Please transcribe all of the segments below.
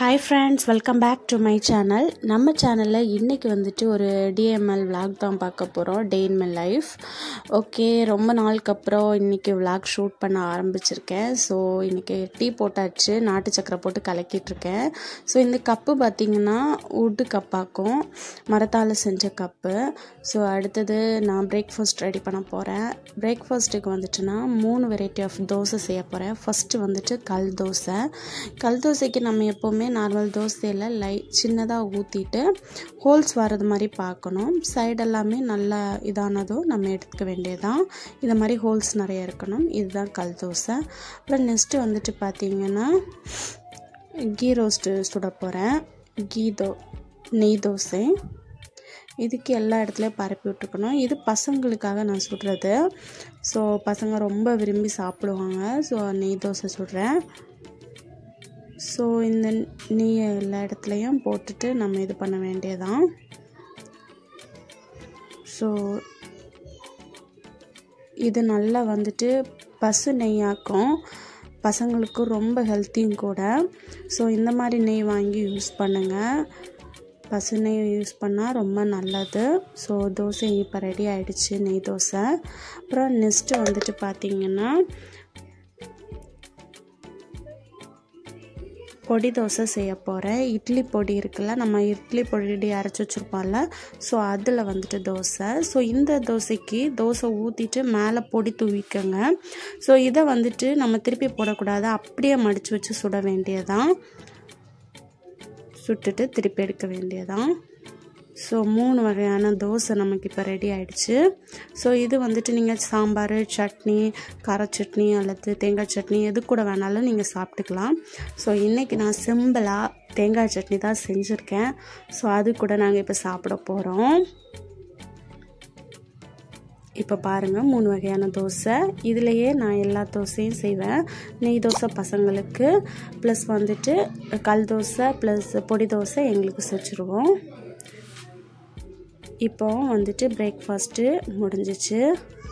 hi friends welcome back to my channel நம்ம சேனலில் இன்றைக்கி வந்துட்டு ஒரு டிஎம்எல் vlog தான் பார்க்க போகிறோம் day in my life okay ரொம்ப நாளுக்கு அப்புறம் இன்றைக்கி vlog ஷூட் பண்ண ஆரம்பிச்சிருக்கேன் ஸோ இன்றைக்கி டீ போட்டாச்சு நாட்டு சக்கரை போட்டு கலக்கிட்டுருக்கேன் ஸோ இந்த கப்பு பார்த்திங்கன்னா உட்டு கப்பாக்கும் மரத்தால் செஞ்ச கப்பு ஸோ அடுத்தது நான் பிரேக்ஃபாஸ்ட் ரெடி பண்ண போகிறேன் பிரேக்ஃபாஸ்ட்டுக்கு வந்துட்டுனா மூணு வெரைட்டி ஆஃப் தோசை செய்ய போகிறேன் ஃபஸ்ட்டு வந்துட்டு கல் தோசை கல் தோசைக்கு நம்ம எப்போவுமே நார்மல் தோசையில் லை சின்னதாக ஊற்றிட்டு ஹோல்ஸ் வர்றது மாதிரி பார்க்கணும் சைடு எல்லாமே நல்லா இதானதும் நம்ம எடுத்துக்க வேண்டியதுதான் இது மாதிரி ஹோல்ஸ் நிறைய இருக்கணும் இதுதான் கல் தோசை அப்புறம் நெக்ஸ்ட்டு வந்துட்டு பார்த்திங்கன்னா கீ ரோஸ்ட்டு சுட போகிறேன் கீ தோ நெய் தோசை இதுக்கு எல்லா இடத்துலையும் பரப்பி விட்டுருக்கணும் இது பசங்களுக்காக நான் சுடுறது ஸோ பசங்க ரொம்ப விரும்பி சாப்பிடுவாங்க ஸோ நெய் தோசை சுடுறேன் ஸோ இந்த நெய்யை எல்லா இடத்துலையும் போட்டுட்டு நம்ம இது பண்ண வேண்டியதான் ஸோ இது நல்லா வந்துட்டு பசு நெய்யாக்கும் பசங்களுக்கு ரொம்ப ஹெல்த்தியும் கூட ஸோ இந்த மாதிரி நெய் வாங்கி யூஸ் பண்ணுங்கள் பசு நெய் யூஸ் பண்ணால் ரொம்ப நல்லது ஸோ தோசை இப்போ ரெடி ஆகிடுச்சு நெய் தோசை அப்புறம் நெக்ஸ்ட்டு வந்துட்டு பார்த்திங்கன்னா பொடி தோசை செய்ய போகிறேன் இட்லி பொடி இருக்குல்ல நம்ம இட்லி பொடி அரைச்சி வச்சுருப்போம்ல ஸோ அதில் வந்துட்டு தோசை ஸோ இந்த தோசைக்கு தோசை ஊற்றிட்டு மேலே பொடி தூவிக்கோங்க ஸோ இதை வந்துட்டு நம்ம திருப்பி போடக்கூடாது அப்படியே மடித்து வச்சு சுட வேண்டியதான் சுட்டுட்டு திருப்பி எடுக்க வேண்டியதான் ஸோ மூணு வகையான தோசை நமக்கு இப்போ ரெடி ஆகிடுச்சு ஸோ இது வந்துட்டு நீங்கள் சாம்பார் சட்னி கார சட்னி அல்லது தேங்காய் சட்னி எது கூட வேணாலும் நீங்கள் சாப்பிட்டுக்கலாம் ஸோ இன்றைக்கி நான் சிம்பிளாக தேங்காய் சட்னி தான் செஞ்சுருக்கேன் ஸோ அது கூட நாங்கள் இப்போ சாப்பிட போகிறோம் இப்போ பாருங்கள் மூணு வகையான தோசை இதுலேயே நான் எல்லா தோசையும் செய்வேன் நெய் தோசை பசங்களுக்கு ப்ளஸ் வந்துட்டு கல் தோசை ப்ளஸ் பொடி தோசை எங்களுக்கு செஞ்சுருவோம் இப்போ வந்துட்டு பிரேக்ஃபாஸ்ட்டு முடிஞ்சிச்சு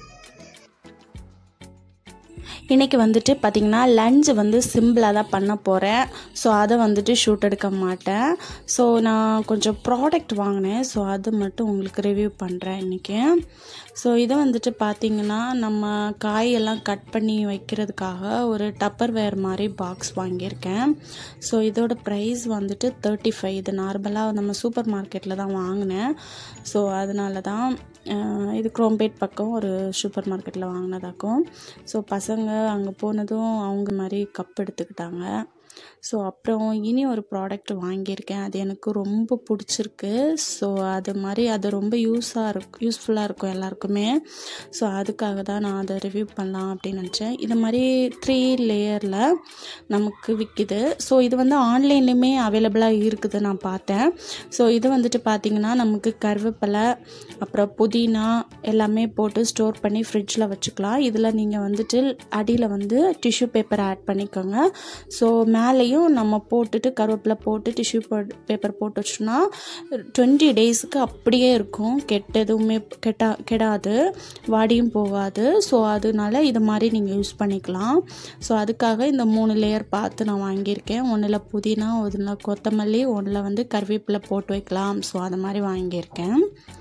இன்றைக்கி வந்துட்டு பார்த்திங்கன்னா லஞ்ச் வந்து சிம்பிளாக தான் பண்ண போகிறேன் ஸோ அதை வந்துட்டு ஷூட் எடுக்க மாட்டேன் ஸோ நான் கொஞ்சம் ப்ராடக்ட் வாங்கினேன் ஸோ அது மட்டும் உங்களுக்கு ரிவ்யூ பண்ணுறேன் இன்றைக்கி ஸோ இதை வந்துட்டு பார்த்திங்கன்னா நம்ம காயெல்லாம் கட் பண்ணி வைக்கிறதுக்காக ஒரு டப்பர் வேர் மாதிரி பாக்ஸ் வாங்கியிருக்கேன் ஸோ இதோட ப்ரைஸ் வந்துட்டு தேர்ட்டி ஃபைவ் இது நார்மலாக நம்ம சூப்பர் மார்க்கெட்டில் தான் வாங்கினேன் ஸோ அதனால தான் இது குரோம்பேட் பக்கம் ஒரு சூப்பர் மார்க்கெட்டில் வாங்கினதாக்கும் ஸோ பசங்க அங்கே போனதும் அவங்க மாதிரி கப் எடுத்துக்கிட்டாங்க ஸோ அப்புறம் இனி ஒரு ப்ராடக்ட் வாங்கியிருக்கேன் அது எனக்கு ரொம்ப பிடிச்சிருக்கு ஸோ அது மாதிரி அது ரொம்ப யூஸாக இருக்கும் யூஸ்ஃபுல்லாக இருக்கும் எல்லாருக்குமே ஸோ அதுக்காக தான் நான் அதை ரிவ்யூ பண்ணலாம் அப்படின்னு நினச்சேன் இது மாதிரி த்ரீ லேயரில் நமக்கு விற்கிது ஸோ இது வந்து ஆன்லைன்லேயுமே அவைலபிளாக இருக்குது நான் பார்த்தேன் ஸோ இது வந்துட்டு பார்த்திங்கன்னா நமக்கு கருவேப்பிலை அப்புறம் புதினா எல்லாமே போட்டு ஸ்டோர் பண்ணி ஃப்ரிட்ஜில் வச்சுக்கலாம் இதில் நீங்கள் வந்துட்டு அடியில் வந்து டிஷ்யூ பேப்பர் ஆட் பண்ணிக்கோங்க ஸோ மேலேயும் நம்ம போட்டுட்டு கருவேப்பிலை போட்டு டிஷ்யூ பேப்பர் போட்டு வச்சோம்னா டுவெண்ட்டி டேஸுக்கு அப்படியே இருக்கும் கெட்ட எதுவுமே கெட்டா கெடாது வாடியும் போகாது ஸோ அதனால இது மாதிரி நீங்கள் யூஸ் பண்ணிக்கலாம் ஸோ அதுக்காக இந்த மூணு லேயர் பார்த்து நான் வாங்கியிருக்கேன் ஒன்றில் புதினா ஒன்றில் கொத்தமல்லி ஒன்றில் வந்து கருவேப்பிலை போட்டு வைக்கலாம் ஸோ அது மாதிரி வாங்கியிருக்கேன்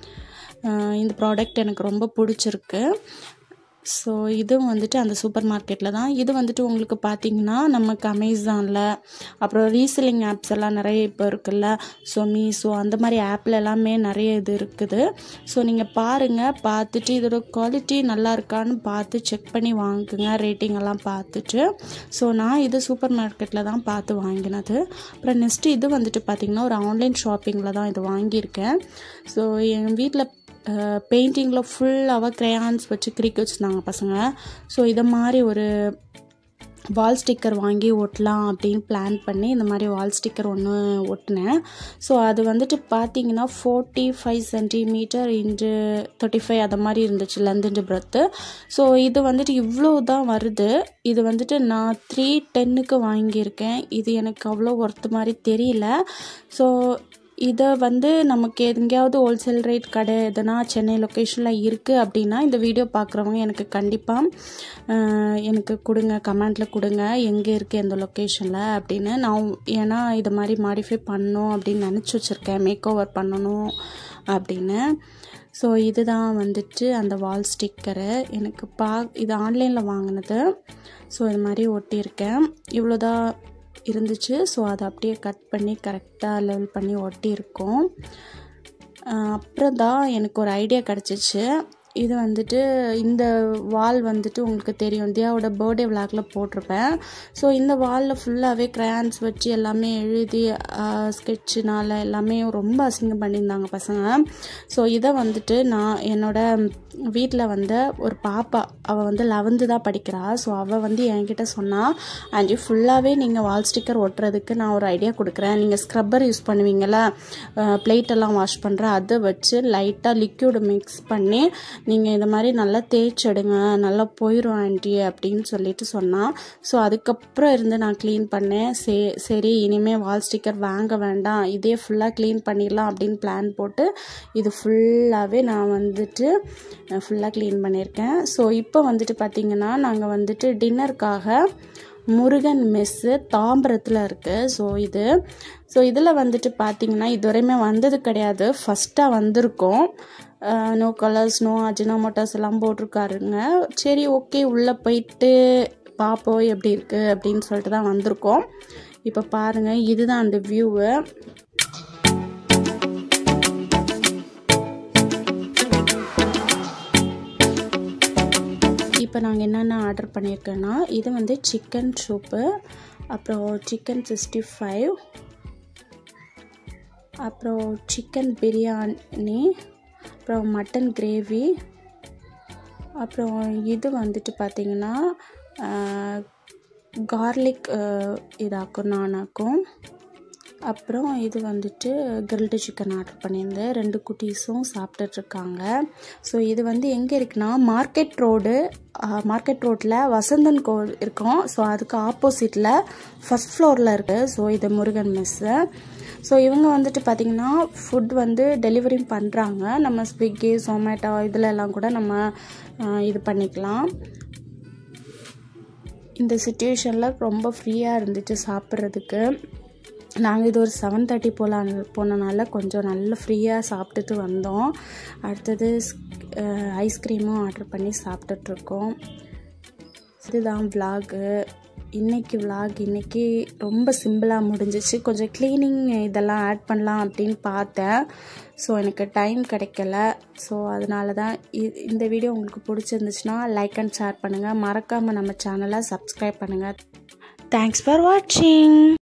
இந்த ப்ராடக்ட் எனக்கு ரொம்ப பிடிச்சிருக்கு ஸோ இதுவும் வந்துட்டு அந்த சூப்பர் மார்க்கெட்டில் தான் இது வந்துட்டு உங்களுக்கு பார்த்தீங்கன்னா நமக்கு அமேசானில் அப்புறம் ரீசெல்லிங் ஆப்ஸ் எல்லாம் நிறைய இப்போ இருக்குல்ல ஸோ மீஷோ அந்த மாதிரி ஆப்பில் எல்லாமே நிறைய இது இருக்குது ஸோ நீங்கள் பாருங்கள் பார்த்துட்டு இதோட குவாலிட்டி நல்லா இருக்கான்னு பார்த்து செக் பண்ணி வாங்குங்க ரேட்டிங் எல்லாம் பார்த்துட்டு ஸோ நான் இது சூப்பர் மார்க்கெட்டில் தான் பார்த்து வாங்கினது அப்புறம் நெக்ஸ்ட்டு இது வந்துட்டு பார்த்திங்கன்னா ஒரு ஆன்லைன் ஷாப்பிங்கில் தான் இது வாங்கியிருக்கேன் ஸோ என் வீட்டில் பெயிண்டிங்கில் ஃபுல்லாக க்ரையான்ஸ் வச்சு கிரிக்க வச்சுருந்தாங்க பசங்க ஸோ இதை மாதிரி ஒரு வால் ஸ்டிக்கர் வாங்கி ஒட்டலாம் அப்படின்னு பிளான் பண்ணி இந்த மாதிரி வால் ஸ்டிக்கர் ஒன்று ஒட்டினேன் ஸோ அது வந்துட்டு பார்த்தீங்கன்னா forty five centimetre into thirty five அது மாதிரி இருந்துச்சு லென்த் இன்ட்டு ப்ரெத்து ஸோ இது வந்துட்டு இவ்வளோ தான் வருது இது வந்துட்டு நான் த்ரீ டென்னுக்கு வாங்கியிருக்கேன் இது எனக்கு அவ்வளோ ஒர்த்து மாதிரி தெரியல ஸோ இதை வந்து நமக்கு எங்கேயாவது ஹோல்சேல் ரேட் கடை எதனா சென்னை லொக்கேஷனில் இருக்குது அப்படின்னா இந்த வீடியோ பார்க்குறவங்க எனக்கு கண்டிப்பாக எனக்கு கொடுங்க கமெண்ட்டில் கொடுங்க எங்கே இருக்குது எந்த லொக்கேஷனில் அப்படின்னு நான் ஏன்னா இது மாதிரி மாடிஃபை பண்ணணும் அப்படின்னு நினச்சி வச்சுருக்கேன் மேக் ஓவர் பண்ணணும் அப்படின்னு ஸோ இதுதான் வந்துட்டு அந்த வால் ஸ்டிக்கரு எனக்கு பா இது ஆன்லைனில் வாங்கினது ஸோ இது மாதிரி ஒட்டியிருக்கேன் இவ்வளோதான் இருந்துச்சு ஸோ அதை அப்படியே கட் பண்ணி கரெக்டாக லெவல் பண்ணி ஒட்டியிருக்கோம் அப்புறம் தான் எனக்கு ஒரு ஐடியா கிடச்சிச்சு இது வந்துட்டு இந்த வால் வந்துட்டு உங்களுக்கு தெரியும் தியாவோட பர்த்டே விளாகில் போட்டிருப்பேன் ஸோ இந்த வாலில் ஃபுல்லாகவே க்ரையான்ஸ் வச்சு எல்லாமே எழுதி ஸ்கெட்சுனால எல்லாமே ரொம்ப அசிங்கம் பண்ணியிருந்தாங்க பசங்க ஸோ இதை வந்துட்டு நான் என்னோட வீட்டில் வந்து ஒரு பாப்பா அவள் வந்து லெவன்த்து தான் படிக்கிறா ஸோ அவள் வந்து என்கிட்ட சொன்னால் ஆண்டி ஃபுல்லாகவே நீங்கள் வால் ஸ்டிக்கர் ஒட்டுறதுக்கு நான் ஒரு ஐடியா கொடுக்குறேன் நீங்கள் ஸ்க்ரப்பர் யூஸ் பண்ணுவீங்களா பிளேட்டெல்லாம் வாஷ் பண்ணுற அதை வச்சு லைட்டாக லிக்யூடு மிக்ஸ் பண்ணி நீங்கள் இந்த மாதிரி நல்லா தேய்ச்செடுங்க நல்லா போயிடும் ஆண்டி அப்படின்னு சொல்லிட்டு சொன்னான் ஸோ அதுக்கப்புறம் இருந்து நான் க்ளீன் பண்ணேன் சே சரி இனிமேல் வால் ஸ்டிக்கர் வாங்க வேண்டாம் இதே ஃபுல்லாக க்ளீன் பண்ணிடலாம் அப்படின்னு பிளான் போட்டு இது ஃபுல்லாகவே நான் வந்துட்டு ஃபுல்லாக க்ளீன் பண்ணியிருக்கேன் ஸோ இப்போ வந்துட்டு பார்த்திங்கன்னா நாங்கள் வந்துட்டு டின்னருக்காக முருகன் மெஸ்ஸு தாம்பரத்தில் இருக்குது ஸோ இது ஸோ இதில் வந்துட்டு பார்த்திங்கன்னா இதுவரையுமே வந்தது கிடையாது ஃபஸ்ட்டாக வந்திருக்கோம் நோ கலர்ஸ் நோ அஜினோமோட்டோஸ் எல்லாம் போட்டிருக்காருங்க சரி ஓகே உள்ளே போயிட்டு பார்ப்போம் எப்படி இருக்குது அப்படின்னு சொல்லிட்டு தான் வந்திருக்கோம் இப்போ பாருங்கள் இதுதான் அந்த வியூவு இப்போ நாங்கள் என்னென்ன ஆர்டர் பண்ணியிருக்கோன்னா இது வந்து சிக்கன் சூப்பு அப்புறம் சிக்கன் சிக்ஸ்டி ஃபைவ் அப்புறம் சிக்கன் பிரியாணி அப்புறம் மட்டன் கிரேவி அப்புறம் இது வந்துட்டு பார்த்திங்கன்னா கார்லிக் இதாக்கும் நானாக்கும் அப்புறம் இது வந்துட்டு கிரில்டு சிக்கன் ஆர்டர் பண்ணியிருந்தேன் ரெண்டு குட்டீஸும் சாப்பிட்டுட்ருக்காங்க ஸோ இது வந்து எங்கே இருக்குன்னா மார்க்கெட் ரோடு மார்க்கெட் ரோட்டில் வசந்தன் கோ இருக்கோம் ஸோ அதுக்கு ஆப்போசிட்டில் ஃபஸ்ட் ஃப்ளோரில் இருக்குது ஸோ இது முருகன் மெஸ்ஸு ஸோ இவங்க வந்துட்டு பார்த்திங்கன்னா ஃபுட் வந்து டெலிவரி பண்ணுறாங்க நம்ம ஸ்விக்கி ஜொமேட்டோ இதில் எல்லாம் கூட நம்ம இது பண்ணிக்கலாம் இந்த சுச்சுவேஷனில் ரொம்ப ஃப்ரீயாக இருந்துச்சு சாப்பிட்றதுக்கு நாங்கள் இது ஒரு செவன் தேர்ட்டி போல் போனனால கொஞ்சம் நல்ல ஃப்ரீயாக சாப்பிட்டுட்டு வந்தோம் அடுத்தது ஐஸ்கிரீமும் ஆர்டர் பண்ணி சாப்பிட்டுட்ருக்கோம் இதுதான் விலாகு இன்றைக்கி விலாக் இன்றைக்கி ரொம்ப சிம்பிளாக முடிஞ்சிச்சு கொஞ்சம் க்ளீனிங் இதெல்லாம் ஆட் பண்ணலாம் அப்படின்னு பார்த்தேன் ஸோ எனக்கு டைம் கிடைக்கல ஸோ அதனால தான் இந்த வீடியோ உங்களுக்கு பிடிச்சிருந்துச்சுன்னா லைக் அண்ட் ஷேர் பண்ணுங்கள் மறக்காமல் நம்ம சேனலை சப்ஸ்கிரைப் பண்ணுங்கள் தேங்க்ஸ் ஃபார் வாட்சிங்